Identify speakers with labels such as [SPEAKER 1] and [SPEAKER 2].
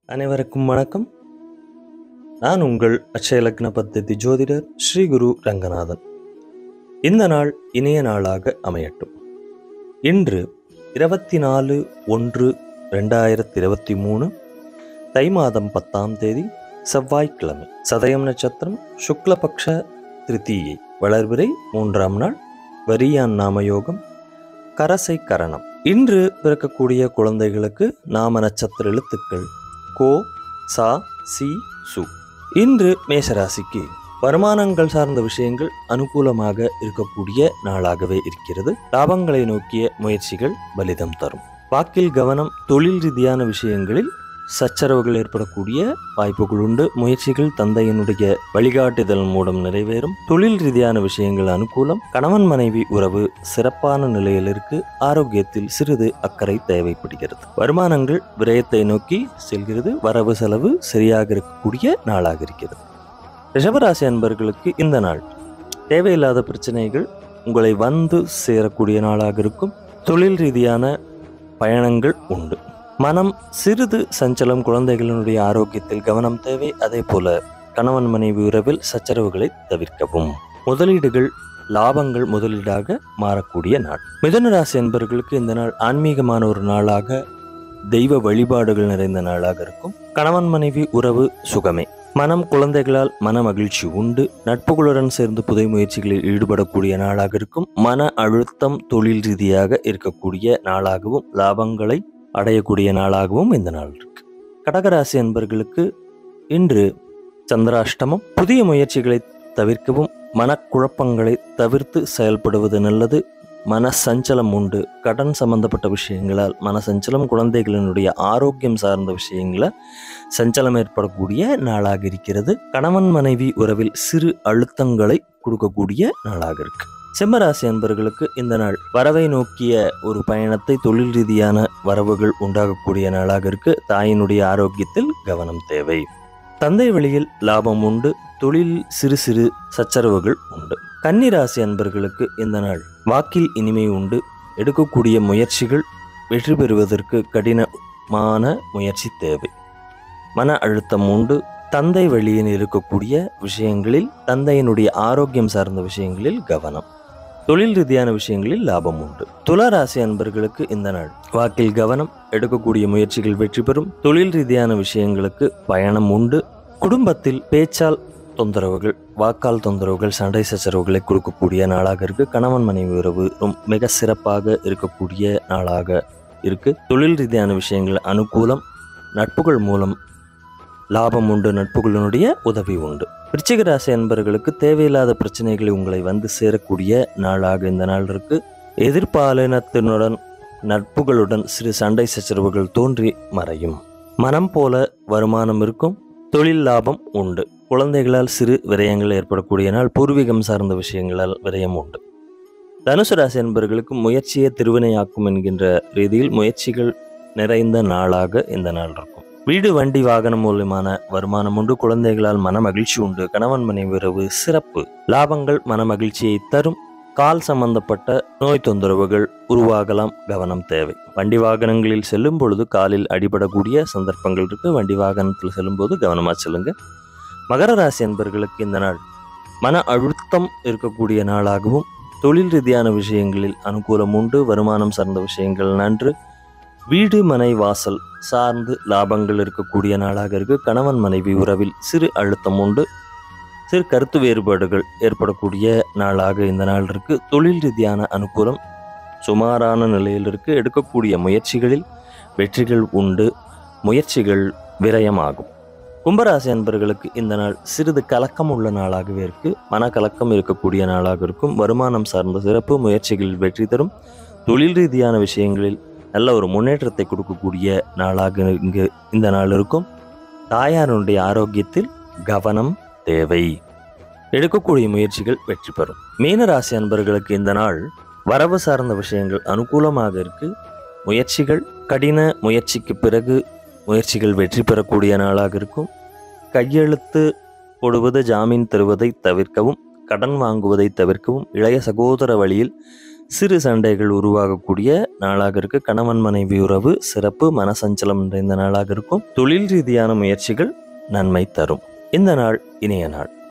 [SPEAKER 1] அனைவருக்கும் வணக்கம் நான் உங்கள் அட்சய லக்ன பத்ததி ஜோதிடர் ஸ்ரீ குரு ரங்கநாதன் இந்த நாள் இனிய நாளாக அமையட்டும் இன்று இருபத்தி நாலு ஒன்று ரெண்டாயிரத்தி இருபத்தி மூணு தை மாதம் பத்தாம் தேதி செவ்வாய்க்கிழமை சதயம் நட்சத்திரம் சுக்லபக்ஷ திருத்தீயை வளர்பிறை மூன்றாம் நாள் வரியான் நாமயோகம் கரசை கரணம் இன்று பிறக்கக்கூடிய குழந்தைகளுக்கு நாம நட்சத்திர எழுத்துக்கள் கோ சா சி சு இன்று மேஷராசிக்கு வருமானங்கள் சார்ந்த விஷயங்கள் அனுகூலமாக இருக்கக்கூடிய நாளாகவே இருக்கிறது லாபங்களை நோக்கிய முயற்சிகள் பலிதம் தரும் வாக்கில் கவனம் தொழில் ரீதியான விஷயங்களில் சச்சரவுகள் ஏற்படக்கூடிய வாய்ப்புகள் உண்டு முயற்சிகள் தந்தையினுடைய வழிகாட்டுதல் மூலம் நிறைவேறும் தொழில் ரீதியான விஷயங்கள் அனுகூலம் கணவன் மனைவி உறவு சிறப்பான நிலையில் இருக்கு ஆரோக்கியத்தில் சிறிது அக்கறை தேவைப்படுகிறது வருமானங்கள் விரயத்தை நோக்கி செல்கிறது வரவு செலவு சரியாக இருக்கக்கூடிய நாளாக இருக்கிறது ரிஷபராசி அன்பர்களுக்கு இந்த நாள் தேவையில்லாத பிரச்சனைகள் உங்களை வந்து சேரக்கூடிய நாளாக இருக்கும் தொழில் ரீதியான பயணங்கள் உண்டு மனம் சிறிது சஞ்சலம் குழந்தைகளினுடைய ஆரோக்கியத்தில் கவனம் தேவை அதே போல கணவன் மனைவி உறவில் சச்சரவுகளை தவிர்க்கவும் முதலீடுகள் லாபங்கள் முதலீடாக மாறக்கூடிய நாள் மிதுன ராசி என்பவர்களுக்கு இந்த நாள் ஆன்மீகமான ஒரு நாளாக தெய்வ வழிபாடுகள் நிறைந்த நாளாக இருக்கும் கணவன் மனைவி உறவு சுகமே மனம் குழந்தைகளால் மன மகிழ்ச்சி உண்டு நட்புகளுடன் சேர்ந்து புதை முயற்சிகளில் ஈடுபடக்கூடிய நாளாக இருக்கும் மன அழுத்தம் தொழில் ரீதியாக இருக்கக்கூடிய நாளாகவும் லாபங்களை அடையக்கூடிய நாளாகவும் இந்த நாள் இருக்கு கடகராசி அன்பர்களுக்கு இன்று சந்திராஷ்டமம் புதிய முயற்சிகளை தவிர்க்கவும் மனக்குழப்பங்களை தவிர்த்து செயல்படுவது நல்லது மன சஞ்சலம் உண்டு கடன் சம்பந்தப்பட்ட விஷயங்களால் மன சஞ்சலம் குழந்தைகளினுடைய ஆரோக்கியம் சார்ந்த விஷயங்கள சஞ்சலம் ஏற்படக்கூடிய நாளாக இருக்கிறது கணவன் மனைவி உறவில் சிறு அழுத்தங்களை கொடுக்கக்கூடிய நாளாக இருக்கு சிம்மராசி அன்பர்களுக்கு இந்த நாள் வரவை நோக்கிய ஒரு பயணத்தை தொழில் ரீதியான வரவுகள் உண்டாகக்கூடிய நாளாக இருக்கு தாயினுடைய ஆரோக்கியத்தில் கவனம் தேவை தந்தை வழியில் லாபம் உண்டு தொழில் சிறு சிறு சச்சரவுகள் உண்டு கன்னிராசி அன்பர்களுக்கு இந்த நாள் வாக்கில் இனிமை உண்டு எடுக்கக்கூடிய முயற்சிகள் வெற்றி பெறுவதற்கு கடினமான முயற்சி தேவை மன அழுத்தம் உண்டு தந்தை வழியில் இருக்கக்கூடிய விஷயங்களில் தந்தையினுடைய ஆரோக்கியம் சார்ந்த விஷயங்களில் கவனம் தொழில் ரீதியான விஷயங்களில் லாபம் உண்டு துலா ராசி அன்பர்களுக்கு இந்த நாள் வாக்கில் கவனம் எடுக்கக்கூடிய முயற்சிகள் வெற்றி பெறும் தொழில் ரீதியான விஷயங்களுக்கு பயணம் உண்டு குடும்பத்தில் பேச்சால் தொந்தரவுகள் வாக்கால் தொந்தரவுகள் சண்டை சச்சரவுகளை கொடுக்கக்கூடிய நாளாக இருக்கு கணவன் மனைவி உறவு ரொம்ப மிக சிறப்பாக இருக்கக்கூடிய நாளாக இருக்கு தொழில் ரீதியான விஷயங்கள் அனுகூலம் நட்புகள் மூலம் லாபம் உண்டு நட்புகளினுடைய உதவி உண்டு விருச்சிக ராசி அன்பர்களுக்கு தேவையில்லாத பிரச்சனைகளை உங்களை வந்து சேரக்கூடிய நாளாக இந்த நாள் இருக்கு எதிர்பாலினத்தினுடன் நட்புகளுடன் சிறு சண்டை சச்சரவுகள் தோன்றி மறையும் மனம் போல வருமானம் இருக்கும் தொழில் லாபம் உண்டு குழந்தைகளால் சிறு விரயங்கள் ஏற்படக்கூடிய நாள் பூர்வீகம் சார்ந்த விஷயங்களால் விரயம் உண்டு தனுசு ராசி என்பவர்களுக்கு முயற்சியை திருவினையாக்கும் என்கின்ற ரீதியில் முயற்சிகள் நிறைந்த நாளாக இந்த நாள் இருக்கும் வீடு வண்டி வாகனம் மூலியமான வருமானம் உண்டு குழந்தைகளால் மன மகிழ்ச்சி உண்டு கணவன் மனைவி உறவு சிறப்பு லாபங்கள் மன மகிழ்ச்சியை தரும் கால் சம்பந்தப்பட்ட நோய் தொந்தரவுகள் உருவாகலாம் கவனம் தேவை வண்டி வாகனங்களில் செல்லும் பொழுது காலில் அடிபடக்கூடிய சந்தர்ப்பங்கள் இருக்கு வண்டி வாகனத்தில் செல்லும்போது கவனமா செல்லுங்க மகர ராசி என்பர்களுக்கு இந்த நாள் மன அழுத்தம் இருக்கக்கூடிய நாளாகவும் தொழில் ரீதியான விஷயங்களில் அனுகூலம் உண்டு வருமானம் சார்ந்த விஷயங்கள் நன்று வீடு மனை வாசல் சார்ந்து லாபங்கள் இருக்கக்கூடிய நாளாக இருக்கு கணவன் மனைவி உறவில் சிறு அழுத்தம் உண்டு சிறு கருத்து வேறுபாடுகள் ஏற்படக்கூடிய நாளாக இந்த நாள் இருக்கு தொழில் ரீதியான அனுகூலம் சுமாரான நிலையில் இருக்கு எடுக்கக்கூடிய முயற்சிகளில் வெற்றிகள் உண்டு முயற்சிகள் விரயமாகும் கும்பராசி அன்பர்களுக்கு இந்த நாள் சிறிது கலக்கம் உள்ள நாளாகவே இருக்கு மனக்கலக்கம் இருக்கக்கூடிய நாளாக இருக்கும் வருமானம் சார்ந்த சிறப்பு முயற்சிகளில் வெற்றி தரும் தொழில் ரீதியான விஷயங்களில் நல்ல ஒரு முன்னேற்றத்தை கொடுக்கக்கூடிய நாளாக இங்கு இந்த நாள் இருக்கும் தாயாருடைய ஆரோக்கியத்தில் கவனம் தேவை எடுக்கக்கூடிய முயற்சிகள் வெற்றி பெறும் மீனராசி அன்பர்களுக்கு இந்த நாள் வரவு சார்ந்த விஷயங்கள் அனுகூலமாக இருக்கு முயற்சிகள் கடின முயற்சிக்கு பிறகு முயற்சிகள் வெற்றி பெறக்கூடிய நாளாக இருக்கும் கையெழுத்து போடுவது ஜாமீன் தருவதை தவிர்க்கவும் கடன் வாங்குவதை தவிர்க்கவும் இளைய சகோதர வழியில் சிறு சண்டைகள் உருவாகக்கூடிய நாளாக இருக்கு கணவன் மனைவி உறவு சிறப்பு மனசஞ்சலம் நிறைந்த நாளாக இருக்கும் தொழில் ரீதியான முயற்சிகள் நன்மை தரும் இந்த நாள் இனிய நாள்